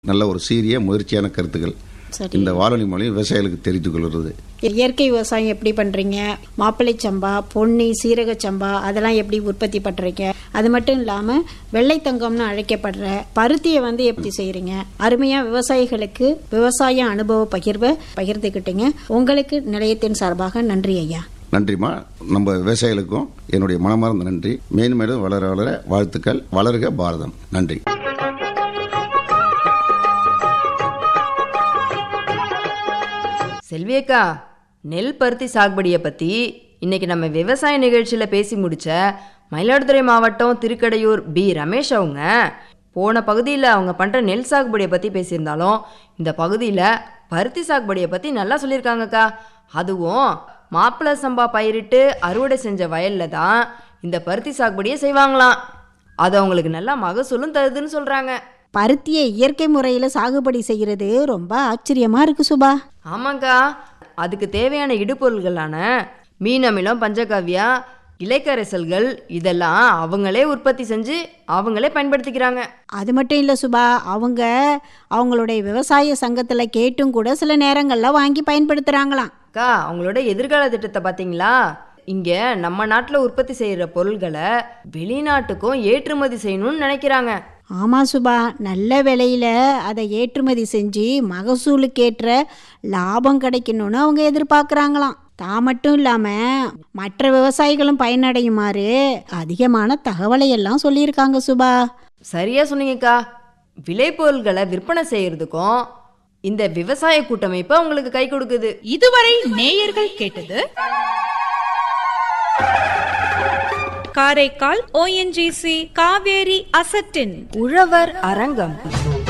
நல்ல ஒரு சீரிய முயற்சியான கருத்துக்கள் சரி இந்த வானொலி மூலம் விவசாயிகளுக்கு தெரிந்து கொள்கிறது இயற்கை விவசாயம் எப்படி பண்றீங்க மாப்பிள்ளை சம்பா பொன்னி சீரக சம்பா அதெல்லாம் எப்படி உற்பத்தி பண்றீங்க அது மட்டும் இல்லாம வெள்ளை தங்கம்னு அழைக்கப்படுற பருத்தியை வந்து எப்படி செய்றீங்க அருமையா விவசாயிகளுக்கு விவசாய அனுபவ பகிர்வை பகிர்ந்துக்கிட்டீங்க உங்களுக்கு நிலையத்தின் சார்பாக நன்றி ஐயா நன்றிம்மா நம்ம விவசாயிகளுக்கும் என்னுடைய மனமார்ந்த நன்றி மேலும் மேலும் வளர வளர வாழ்த்துக்கள் வளர்க பாரதம் நன்றி செல்வியக்கா நெல் பருத்தி சாகுபடியை பற்றி இன்னைக்கு நம்ம விவசாய நிகழ்ச்சியில் பேசி முடிச்ச மயிலாடுதுறை மாவட்டம் திருக்கடையூர் பி ரமேஷ் அவங்க போன பகுதியில் அவங்க பண்ணுற நெல் சாகுபடியை பற்றி பேசியிருந்தாலும் இந்த பகுதியில் பருத்தி சாகுபடியை பற்றி நல்லா சொல்லியிருக்காங்கக்கா அதுவும் மாப்பிள்ளை சம்பா பயிரிட்டு அறுவடை செஞ்ச வயலில் தான் இந்த பருத்தி சாகுபடியை செய்வாங்களாம் அது அவங்களுக்கு நல்லா மகசூலும் தருதுன்னு சொல்கிறாங்க பருத்தியை இயற்கை முறையில சாகுபடி செய்யறது ரொம்ப ஆச்சரியமா இருக்கு சுபா ஆமாக்கா அதுக்கு தேவையான இடுபொருள்களான மீன் அமிலம் பஞ்சகாவியா இலைக்கரைசல்கள் இதெல்லாம் அவங்களே உற்பத்தி செஞ்சு அவங்களே பயன்படுத்திக்கிறாங்க அது மட்டும் இல்லை சுபா அவங்க அவங்களுடைய விவசாய சங்கத்துல கேட்டும் கூட சில நேரங்கள்ல வாங்கி பயன்படுத்துறாங்களாம் அக்கா அவங்களோட எதிர்கால திட்டத்தை பார்த்தீங்களா இங்கே நம்ம நாட்டில் உற்பத்தி செய்கிற பொருள்களை வெளிநாட்டுக்கும் ஏற்றுமதி செய்யணும்னு நினைக்கிறாங்க ஆமா சுபா நல்ல விலையில அதை ஏற்றுமதி செஞ்சு மகசூலுக்கேற்ற லாபம் கிடைக்கணும்னு அவங்க எதிர்பார்க்குறாங்களாம் தான் மட்டும் இல்லாம மற்ற விவசாயிகளும் பயனடையுமாறு அதிகமான தகவலை எல்லாம் சொல்லியிருக்காங்க சுபா சரியா சொன்னீங்கக்கா விளைபொருள்களை விற்பனை செய்யறதுக்கும் இந்த விவசாய கூட்டமைப்பு அவங்களுக்கு கை கொடுக்குது இதுவரை நேயர்கள் கேட்டது காரைக்கால் ஓஎன்ஜிசி காவேரி அசட்டின் உழவர் அரங்கம்